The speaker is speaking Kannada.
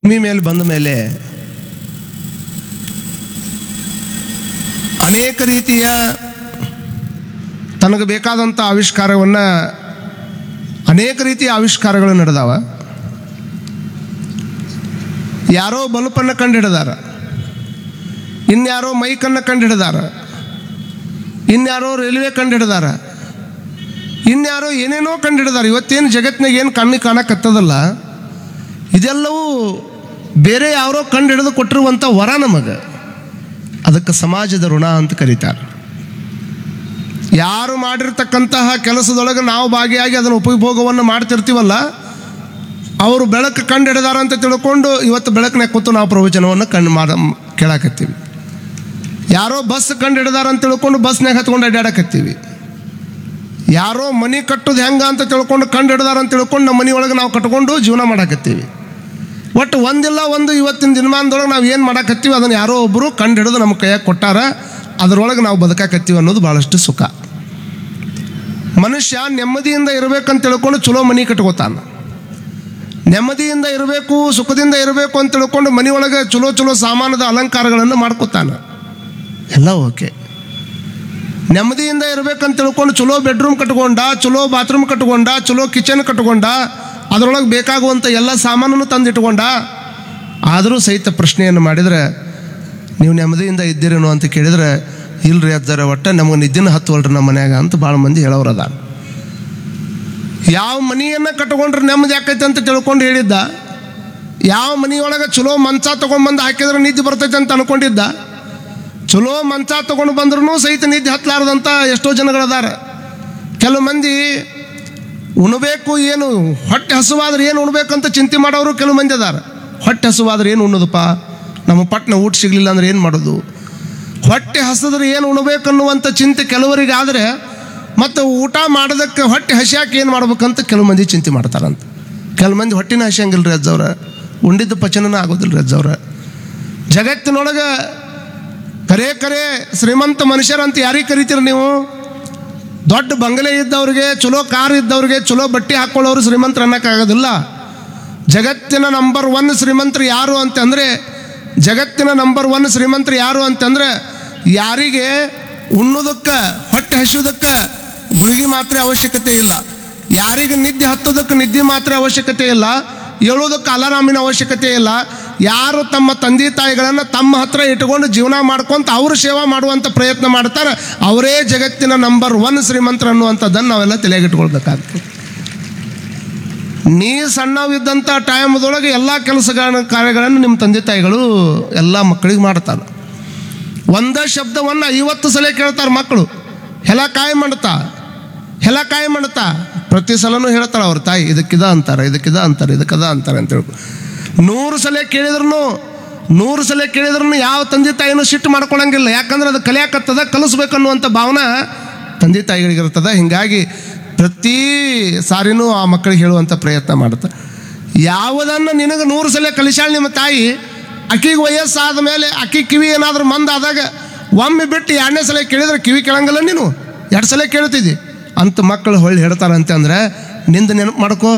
ಭೂಮಿ ಮೇಲೆ ಬಂದ ಮೇಲೆ ಅನೇಕ ರೀತಿಯ ತನಗೆ ಬೇಕಾದಂಥ ಆವಿಷ್ಕಾರವನ್ನು ಅನೇಕ ರೀತಿಯ ಆವಿಷ್ಕಾರಗಳು ನಡೆದಾವ ಯಾರೋ ಬಲ್ಪನ್ನು ಕಂಡುಹಿಡಿದಾರ ಇನ್ಯಾರೋ ಮೈಕನ್ನು ಕಂಡುಹಿಡಿದಾರ ಇನ್ಯಾರೋ ರೈಲ್ವೆ ಕಂಡುಹಿಡಿದಾರ ಇನ್ಯಾರೋ ಏನೇನೋ ಕಂಡುಹಿಡಿದಾರ ಇವತ್ತೇನು ಜಗತ್ತಿನಾಗ ಏನು ಕಣ್ಣಿಗೆ ಕಾಣಕತ್ತದಲ್ಲ ಇದೆಲ್ಲವೂ ಬೇರೆ ಯಾರೋ ಕಂಡು ಹಿಡಿದು ಕೊಟ್ಟಿರುವಂಥ ವರ ನಮಗೆ ಅದಕ್ಕೆ ಸಮಾಜದ ಋಣ ಅಂತ ಕರೀತಾರೆ ಯಾರು ಮಾಡಿರ್ತಕ್ಕಂತಹ ಕೆಲಸದೊಳಗೆ ನಾವು ಭಾಗಿಯಾಗಿ ಅದನ್ನು ಉಪಭೋಗವನ್ನು ಮಾಡ್ತಿರ್ತೀವಲ್ಲ ಅವರು ಬೆಳಕು ಕಂಡು ಹಿಡಿದಾರ ಅಂತ ತಿಳ್ಕೊಂಡು ಇವತ್ತು ಬೆಳಕಿನಾಗ ಕೂತು ನಾವು ಪ್ರವಚನವನ್ನು ಕಂಡು ಮಾಡ ಕೇಳಾಕತ್ತೀವಿ ಯಾರೋ ಬಸ್ ಕಂಡು ಹಿಡಿದಾರ ಅಂತ ತಿಳ್ಕೊಂಡು ಬಸ್ನಾಗ ಹತ್ಕೊಂಡು ಅಡ್ಡಾಡಕತ್ತೀವಿ ಯಾರೋ ಮನೆ ಕಟ್ಟೋದು ಹೆಂಗ ಅಂತ ತಿಳ್ಕೊಂಡು ಕಂಡು ಹಿಡ್ದಾರ ಅಂತ ತಿಳ್ಕೊಂಡು ನಮ್ಮ ಮನೆಯೊಳಗೆ ನಾವು ಕಟ್ಕೊಂಡು ಜೀವನ ಮಾಡಾಕತ್ತೀವಿ ಒಟ್ಟು ಒಂದಿಲ್ಲ ಒಂದು ಇವತ್ತಿನ ದಿನಮಾನದೊಳಗೆ ನಾವು ಏನು ಮಾಡಾಕತ್ತೀವಿ ಅದನ್ನು ಯಾರೋ ಒಬ್ಬರು ಕಂಡು ಹಿಡಿದು ನಮ್ಮ ಕೈಯಾಗ ಕೊಟ್ಟಾರ ಅದರೊಳಗೆ ನಾವು ಬದುಕಾಕತ್ತೀವಿ ಅನ್ನೋದು ಭಾಳಷ್ಟು ಸುಖ ಮನುಷ್ಯ ನೆಮ್ಮದಿಯಿಂದ ಇರಬೇಕಂತ ತಿಳ್ಕೊಂಡು ಚಲೋ ಮನೆ ಕಟ್ಕೋತಾನ ನೆಮ್ಮದಿಯಿಂದ ಇರಬೇಕು ಸುಖದಿಂದ ಇರಬೇಕು ಅಂತ ತಿಳ್ಕೊಂಡು ಮನೆಯೊಳಗೆ ಚಲೋ ಚಲೋ ಸಾಮಾನದ ಅಲಂಕಾರಗಳನ್ನು ಮಾಡ್ಕೋತಾನ ಎಲ್ಲ ಓಕೆ ನೆಮ್ಮದಿಯಿಂದ ಇರಬೇಕಂತ ತಿಳ್ಕೊಂಡು ಚಲೋ ಬೆಡ್ರೂಮ್ ಕಟ್ಕೊಂಡ ಚಲೋ ಬಾತ್ರೂಮ್ ಕಟ್ಕೊಂಡ ಚಲೋ ಕಿಚನ್ ಕಟ್ಕೊಂಡ ಅದರೊಳಗೆ ಬೇಕಾಗುವಂಥ ಎಲ್ಲ ಸಾಮಾನನ್ನು ತಂದಿಟ್ಕೊಂಡ ಆದರೂ ಸಹಿತ ಪ್ರಶ್ನೆಯನ್ನು ಮಾಡಿದರೆ ನೀವು ನೆಮ್ಮದಿಯಿಂದ ಇದ್ದೀರೇನೋ ಅಂತ ಕೇಳಿದರೆ ಇಲ್ರಿ ಅಜ್ಜರ ಒಟ್ಟ ನಮಗೆ ನಿದ್ದಿನ ಹತ್ತುವಲ್ರಿ ನಮ್ಮ ಮನ್ಯಾಗ ಅಂತ ಭಾಳ ಮಂದಿ ಹೇಳೋರು ಅದ ಯಾವ ಮನೆಯನ್ನು ಕಟ್ಕೊಂಡ್ರೆ ನೆಮ್ಮದಿ ಆಕೈತೆ ಅಂತ ತಿಳ್ಕೊಂಡು ಹೇಳಿದ್ದ ಯಾವ ಮನೆಯೊಳಗೆ ಚಲೋ ಮಂಚ ತೊಗೊಂಡ್ಬಂದು ಹಾಕಿದ್ರೆ ನಿದ್ದೆ ಬರ್ತೈತೆ ಅಂತ ಅನ್ಕೊಂಡಿದ್ದ ಚಲೋ ಮಂಚ ತೊಗೊಂಡು ಬಂದ್ರೂ ಸಹಿತ ನಿದ್ದೆ ಹತ್ತಲಾರ್ದಂಥ ಎಷ್ಟೋ ಜನಗಳದಾರ ಕೆಲವು ಮಂದಿ ಉಣಬೇಕು ಏನು ಹೊಟ್ಟೆ ಹಸುವಾದ್ರೆ ಏನು ಉಣ್ಬೇಕಂತ ಚಿಂತೆ ಮಾಡೋರು ಕೆಲವು ಮಂದಿ ಅದಾರ ಹೊಟ್ಟೆ ಹಸುವಾದ್ರೆ ಏನು ಉಣ್ಣೋದಪ್ಪ ನಮ್ಮ ಪಟ್ನ ಊಟ ಸಿಗಲಿಲ್ಲ ಅಂದ್ರೆ ಏನು ಮಾಡೋದು ಹೊಟ್ಟೆ ಹಸಿದ್ರೆ ಏನು ಉಣ್ಬೇಕನ್ನುವಂಥ ಚಿಂತೆ ಕೆಲವರಿಗೆ ಆದರೆ ಮತ್ತು ಊಟ ಮಾಡೋದಕ್ಕೆ ಹೊಟ್ಟೆ ಹಸಿಯಾಕೆ ಏನು ಮಾಡ್ಬೇಕಂತ ಕೆಲವು ಮಂದಿ ಚಿಂತೆ ಮಾಡ್ತಾರಂತ ಕೆಲವು ಮಂದಿ ಹೊಟ್ಟಿನ ಹಸಿಯಂಗಿಲ್ಲ ರೀ ಅಜ್ಜವ್ರ ಉಂಡಿದ್ದ ಪಚನನ ಆಗೋದಿಲ್ಲ ರೀ ಅಜ್ಜವ್ರ ಜಗತ್ತಿನೊಳಗೆ ಕರೆ ಕರೆ ಶ್ರೀಮಂತ ಮನುಷ್ಯರಂತ ಯಾರಿಗೆ ಕರಿತೀರ ನೀವು ದೊಡ್ಡ ಬಂಗಲೆ ಇದ್ದವ್ರಿಗೆ ಚಲೋ ಕಾರ್ ಇದ್ದವ್ರಿಗೆ ಚಲೋ ಬಟ್ಟೆ ಹಾಕ್ಕೊಳ್ಳೋರು ಶ್ರೀಮಂತರು ಅನ್ನೋಕ್ಕಾಗೋದಿಲ್ಲ ಜಗತ್ತಿನ ನಂಬರ್ ಒನ್ ಶ್ರೀಮಂತರು ಯಾರು ಅಂತಂದರೆ ಜಗತ್ತಿನ ನಂಬರ್ ಒನ್ ಶ್ರೀಮಂತರು ಯಾರು ಅಂತಂದ್ರೆ ಯಾರಿಗೆ ಉಣ್ಣೋದಕ್ಕೆ ಹೊಟ್ಟೆ ಹಸಿಯೋದಕ್ಕೆ ಗುಳಿಗೆ ಮಾತ್ರ ಅವಶ್ಯಕತೆ ಇಲ್ಲ ಯಾರಿಗೆ ನಿದ್ದೆ ಹತ್ತೋದಕ್ಕೆ ನಿದ್ದೆ ಮಾತ್ರ ಅವಶ್ಯಕತೆ ಇಲ್ಲ ಏಳೋದಕ್ಕೆ ಅಲಾರಾಮಿನ ಅವಶ್ಯಕತೆ ಇಲ್ಲ ಯಾರು ತಮ್ಮ ತಂದೆ ತಾಯಿಗಳನ್ನು ತಮ್ಮ ಹತ್ರ ಇಟ್ಕೊಂಡು ಜೀವನ ಮಾಡ್ಕೊಂತ ಅವರು ಸೇವಾ ಮಾಡುವಂಥ ಪ್ರಯತ್ನ ಮಾಡ್ತಾರೆ ಅವರೇ ಜಗತ್ತಿನ ನಂಬರ್ ಒನ್ ಶ್ರೀಮಂತರು ಅನ್ನುವಂಥದ್ದನ್ನು ನಾವೆಲ್ಲ ತಲೆಗಿಟ್ಕೊಳ್ಬೇಕಾಗ್ತದೆ ನೀ ಸಣ್ಣವಿದ್ದಂಥ ಟೈಮ್ದೊಳಗೆ ಎಲ್ಲ ಕೆಲಸಗಳ ಕಾರ್ಯಗಳನ್ನು ನಿಮ್ಮ ತಂದೆ ತಾಯಿಗಳು ಎಲ್ಲ ಮಕ್ಕಳಿಗೆ ಮಾಡ್ತಾರೆ ಒಂದೇ ಶಬ್ದವನ್ನು ಐವತ್ತು ಸಲ ಕೇಳ್ತಾರೆ ಮಕ್ಕಳು ಹೆಲ ಕಾಯಿ ಮಾಡ್ತಾ ಹೆಲ ಕಾಯಿ ಮಾಡ್ತಾ ಪ್ರತಿ ಸಲನೂ ಹೇಳ್ತಾಳೆ ಅವ್ರ ತಾಯಿ ಇದಕ್ಕಿದ ಅಂತಾರೆ ಇದಕ್ಕಿದ ಅಂತಾರೆ ಇದಕ್ಕದ ಅಂತಾರೆ ಅಂತ ಹೇಳ್ಕೊ ನೂರು ಸಲ ಕೇಳಿದ್ರು ನೂರು ಸಲ ಕೇಳಿದ್ರು ಯಾವ ತಂದೆ ತಾಯಿನೂ ಸಿಟ್ಟು ಮಾಡ್ಕೊಳಂಗಿಲ್ಲ ಯಾಕಂದ್ರೆ ಅದು ಕಲಿಯಾಕತ್ತದ ಕಲಿಸ್ಬೇಕನ್ನುವಂಥ ಭಾವನೆ ತಂದೆ ತಾಯಿಗಳಿಗಿರ್ತದ ಹಿಂಗಾಗಿ ಪ್ರತಿ ಸಾರಿನೂ ಆ ಮಕ್ಕಳಿಗೆ ಹೇಳುವಂಥ ಪ್ರಯತ್ನ ಮಾಡ್ತಾರೆ ಯಾವುದನ್ನು ನಿನಗೆ ನೂರು ಸಲ ಕಲಿಸಾಳ ನಿಮ್ಮ ತಾಯಿ ಅಕ್ಕಿಗೆ ವಯಸ್ಸಾದ ಮೇಲೆ ಅಕ್ಕಿ ಕಿವಿ ಏನಾದರೂ ಮಂದಾದಾಗ ಒಮ್ಮೆ ಬಿಟ್ಟು ಎರಡನೇ ಸಲ ಕೇಳಿದ್ರೆ ಕಿವಿ ಕೇಳಂಗಿಲ್ಲ ನೀನು ಎರಡು ಸಲ ಕೇಳ್ತಿದ್ದಿ ಅಂತ ಮಕ್ಕಳು ಹೊಳ್ಳಿ ಹೇಳ್ತಾರಂತೆ ಅಂದ್ರೆ ನಿಂದ ನೆನಪು ಮಾಡ್ಕೋ